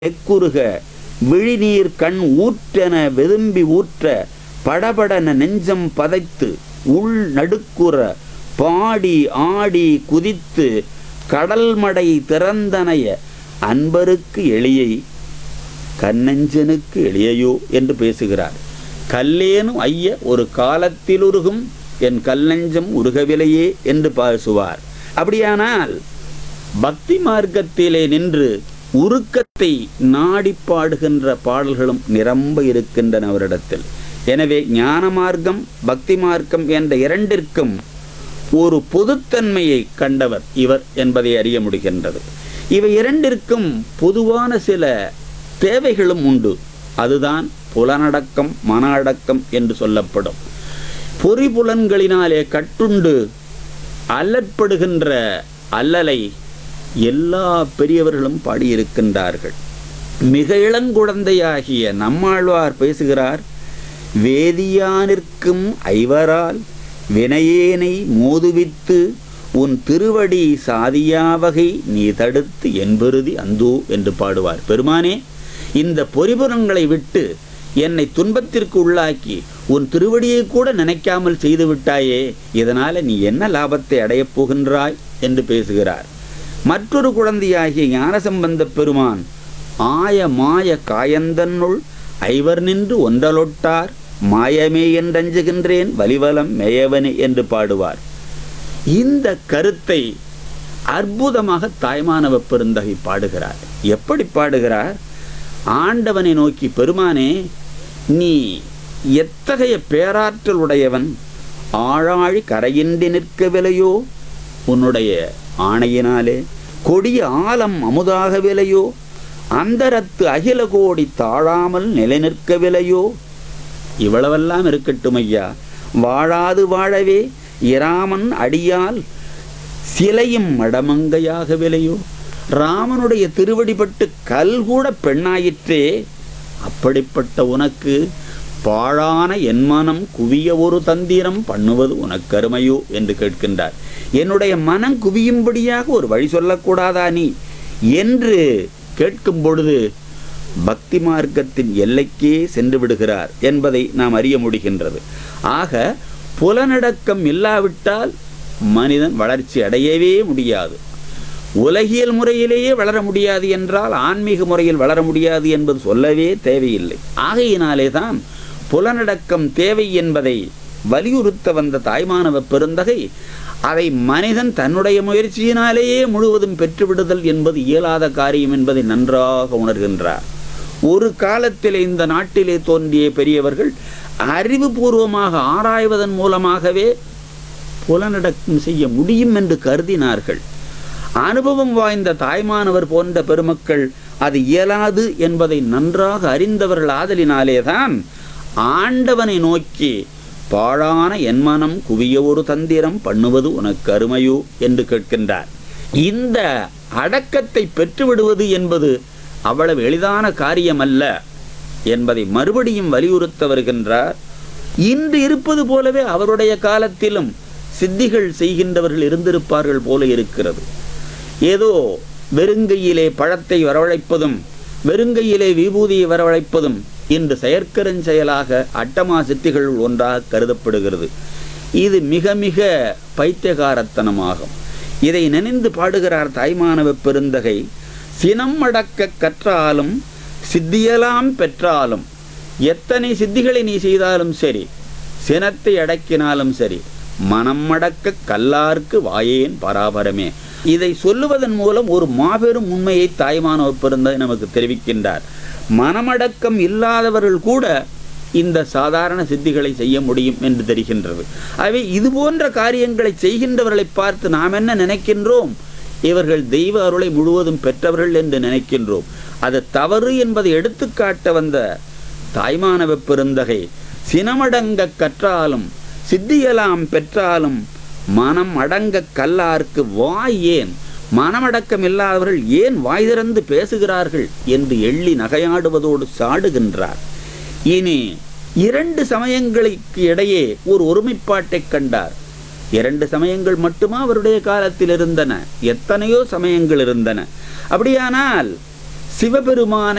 எக்குருக விழிநீர் கண் ஊற்றென வெதும்பி ஊற்ற படபடன நெஞ்சம் பதைத்து உள் நடுக்குற பாடி ஆடி குதித்து கடல்மடை திறந்தனைய அன்பருக்கு எளியை கண்ணஞ்சனுக்கு எளியையோ என்று பேசுகிறார் கல்லேனும் ஐய ஒரு காலத்தில் உருகும் என் கல்லஞ்சம் உருகவில்லையே என்று பேசுவார் அப்படியானால் பக்தி மார்க்கத்திலே நின்று உருக்கத்தை நாடி பாடுகின்ற பாடல்களும் நிரம்ப இருக்கின்றன அவரிடத்தில் எனவே ஞான மார்க்கம் பக்தி மார்க்கம் என்ற இரண்டிற்கும் ஒரு பொதுத்தன்மையை கண்டவர் இவர் என்பதை அறிய முடிகின்றது இவை இரண்டிற்கும் பொதுவான சில தேவைகளும் உண்டு அதுதான் புலனடக்கம் மன அடக்கம் என்று சொல்லப்படும் பொறிபுலன்களினாலே கட்டுண்டு அல்லற்படுகின்ற அல்லலை எல்லா பெரியவர்களும் பாடியிருக்கின்றார்கள் மிக இளங்குழந்தையாகிய நம்மாழ்வார் பேசுகிறார் வேதியானிற்கும் ஐவரால் வினையேனை மோதுவித்து உன் திருவடி சாதியாவகை நீ தடுத்து என்பருதி அந்தோ என்று பாடுவார் பெருமானே இந்த பொறிபுறங்களை விட்டு என்னை துன்பத்திற்கு உள்ளாக்கி உன் திருவடியை கூட நினைக்காமல் செய்து விட்டாயே இதனால நீ என்ன லாபத்தை அடையப் போகின்றாய் என்று பேசுகிறார் மற்றொரு குழந்தையாகிய ஞானசம்பந்த பெருமான் ஆய மாய காயந்தன்னுள் ஐவர் நின்று ஒன்றலொட்டார் மாயமே என்றஞ்சுகின்றேன் வலிவலம் மேயவனே என்று பாடுவார் இந்த கருத்தை அற்புதமாக தாய்மானவ பெருந்தகை பாடுகிறார் எப்படி பாடுகிறார் ஆண்டவனை நோக்கி பெருமானே நீ எத்தகைய பேராற்றல் உடையவன் ஆழாழி கரையின்றி நிற்கவில்லையோ உன்னுடைய ஆணையினாலே கொடிய ஆலம் அமுதாகவில்லையோ அந்தரத்து அகில கோடி தாழாமல் நிலை நிற்கவில்லையோ இவ்வளவெல்லாம் இருக்கட்டும் ஐயா வாழாது வாழவே இராமன் அடியால் சிலையும் மடமங்கையாகவில்லையோ ராமனுடைய திருவடிப்பட்டு கல் கூட பெண்ணாயிற்றே அப்படிப்பட்ட உனக்கு பாழான என் மனம் குவிய ஒரு தந்திரம் பண்ணுவது உனக்கு அருமையோ என்று கேட்கின்றார் என்னுடைய மனம் குவியும்படியாக ஒரு வழி சொல்லக்கூடாதா நீ என்று கேட்கும் பொழுது பக்தி மார்க்கத்தின் எல்லைக்கே சென்று விடுகிறார் என்பதை நாம் அறிய முடிகின்றது ஆக புலனடக்கம் இல்லாவிட்டால் மனிதன் வளர்ச்சி அடையவே முடியாது உலகியல் முறையிலேயே வளர முடியாது என்றால் ஆன்மீக முறையில் வளர முடியாது என்பது சொல்லவே தேவையில்லை ஆகையினாலே தான் புலனடக்கம் தேவை என்பதை வலியுறுத்த வந்த தாய்மானவ பெருந்தகை அதை மனிதன் தன்னுடைய முயற்சியினாலேயே முழுவதும் பெற்றுவிடுதல் என்பது இயலாத காரியம் என்பதை நன்றாக உணர்கின்றார் ஒரு காலத்தில் இந்த நாட்டிலே தோன்றிய பெரியவர்கள் அறிவுபூர்வமாக ஆராய்வதன் மூலமாகவே புலனடக்கம் செய்ய முடியும் என்று கருதினார்கள் அனுபவம் வாய்ந்த தாய்மானவர் போன்ற பெருமக்கள் அது இயலாது என்பதை நன்றாக அறிந்தவர்கள் ஆதலினாலேதான் ஆண்டவனை நோக்கி பாழான என் மனம் குவிய ஒரு தந்திரம் பண்ணுவது உனக்கு அருமையோ என்று கேட்கின்றார் இந்த அடக்கத்தை பெற்றுவிடுவது என்பது அவ்வளவு எளிதான காரியமல்ல என்பதை மறுபடியும் வலியுறுத்த வருகின்றார் இன்று இருப்பது போலவே அவருடைய காலத்திலும் சித்திகள் செய்கின்றவர்கள் இருந்திருப்பார்கள் போல இருக்கிறது ஏதோ வெறுங்கையிலே பழத்தை வரவழைப்பதும் வெறுங்கையிலே விபூதியை வரவழைப்பதும் இன்று செயற்கருஞ்செயலாக அட்டமா சித்திகள் ஒன்றாக கருதப்படுகிறது இது மிக மிக பைத்தியகாரத்தனமாகும் இதை நினைந்து பாடுகிறார் தாய்மானவ பெருந்தகை சினம் அடக்க கற்றாலும் சித்தியலாம் பெற்றாலும் எத்தனை சித்திகளை நீ செய்தாலும் சரி சினத்தை அடக்கினாலும் சரி மனம் அடக்க கல்லார்க்கு வாயேன் பராபரமே இதை சொல்லுவதன் மூலம் ஒரு மாபெரும் உண்மையை தாய்மானவ பெருந்தகை நமக்கு தெரிவிக்கின்றார் மனமடக்கம் இல்லாதவர்கள் கூட இந்த சாதாரண சித்திகளை செய்ய முடியும் என்று தெரிகின்றது ஆகவே இது போன்ற காரியங்களை செய்கின்றவர்களை பார்த்து நாம் என்ன நினைக்கின்றோம் இவர்கள் தெய்வ அருளை முழுவதும் பெற்றவர்கள் என்று நினைக்கின்றோம் அது தவறு என்பதை எடுத்துக்காட்ட வந்த தாய்மானவ பெருந்தகை சினமடங்க கற்றாலும் சித்தியலாம் பெற்றாலும் மனம் அடங்க கல்லார்க்கு வாய் ஏன் மனமடக்கம் இல்லாதவர்கள் ஏன் வாய் திறந்து பேசுகிறார்கள் என்று எள்ளி நகையாடுவதோடு சாடுகின்றார் இனி இரண்டு சமயங்களுக்கு இடையே ஒரு ஒருமைப்பாட்டைக் கண்டார் இரண்டு சமயங்கள் மட்டுமா அவருடைய காலத்தில் இருந்தன எத்தனையோ சமயங்கள் இருந்தன அப்படியானால் சிவபெருமானை